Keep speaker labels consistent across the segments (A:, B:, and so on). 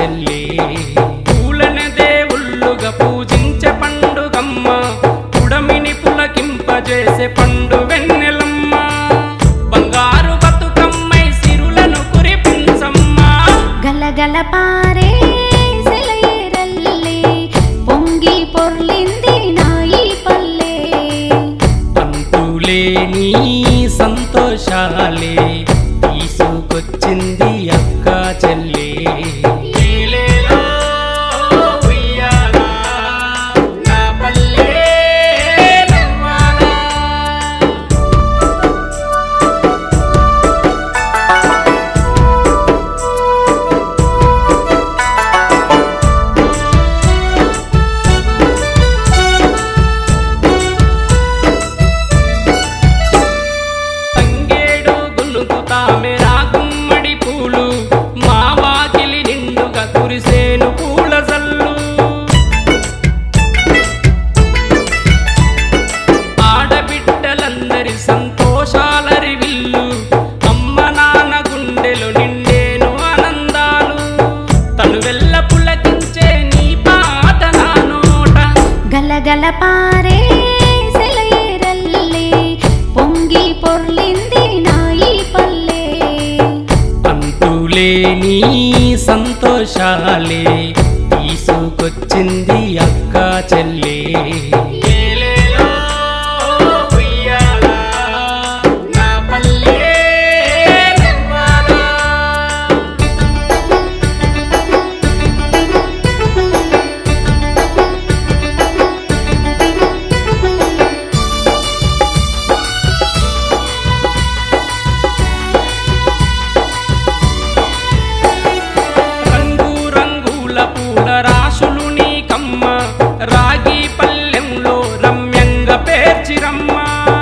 A: చెల్లే పూలనే దేవుళ్ళుగా పూజించే పండుగమ్మ పుడమిని పులకింపజేసే పండు వెన్నెలమ్మ బంగారు బతుకమ్మై సిరులను కురిపించమ్మా
B: గలగల పారే సెలయేరల్లే పొంగి పొర్లింది నాయి పల్లె
A: అంతులేని సంతోషాలే తీసుకొచ్చింది అక్క చెల్లే ఏలేలో ఉయ్యాలా, నా పల్లె నవ్వాలా. తంగేడు గునుకుతామె రాగుమ్మడి పూలు మా వాకిలి నిండుగా కురిసేను పూల జల్లు ఆడబిడ్డలందరి సంతోషాలరి విల్లు అమ్మ నాన్న గుండెలు నిండేను ఆనందాలు తను వెళ్ళ పులకించే నీ పాట నా నోట
B: గలగల పారే సెలయేరల్లే పొంగి పొర్లింది నాయి పల్లె
A: అంతులేని సంతోషాలే తీసుకొచ్చింది అక్క చెల్లే ఏలేలో ఉయ్యాలా, నా పల్లె నవ్వాలా. రంగు రంగుల పూల రాశులు నీకమ్మ రాగి పల్లెంలో రమ్యంగా పేర్చిరమ్మ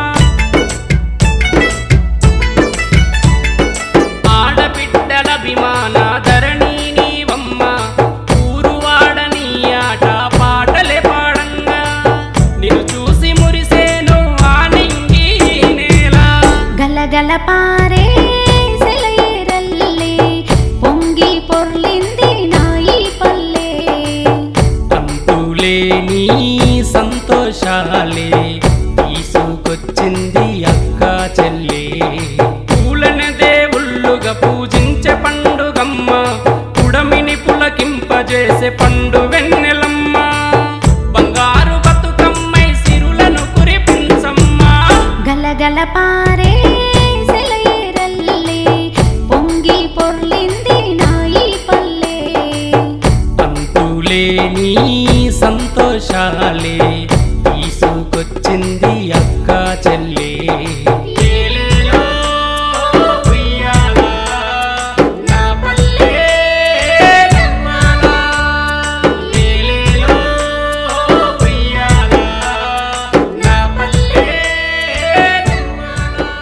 A: ఆడబిడ్డల విమాన ధరణి నీవమ్మ ఊరువాడని ఆట పాటలే పాడంగా నిన్ను చూసి మురిసేను ఆనింగి నేల
B: గలగల పారే సెలయేరల్లే పొంగి పొర్లింది నాయి పల్లె
A: అంతులేని సంతోషాలే తీసుకొచ్చింది అక్క చెల్లే పూలనే దేవుళ్ళుగా పూజించే పండుగమ్మ పుడమిని పులకింపజేసే పండు వెన్నెలమ్మ బంగారు బతుకమ్మై సిరులను కురిపించమ్మా
B: గలగల పారే సెలయేరల్లే పొంగి పొర్లింది నాయి పల్లె
A: అంతులేని సంతోషాలే తీసుకొచ్చింది అక్క చెల్లే ఏలేలో ఉయ్యాలా, నా పల్లె నవ్వాలా. ఏలేలో ఉయ్యాలా, నా పల్లె నవ్వాలా.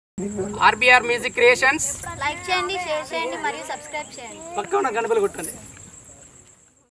C: ఆర్బీఆర్ మ్యూజిక్ క్రియేషన్స్
D: లైక్ చేయండి షేర్ చేయండి మరియు సబ్స్క్రైబ్ చేయండి
C: పక్క ఉన్న గణపలు కొట్టండి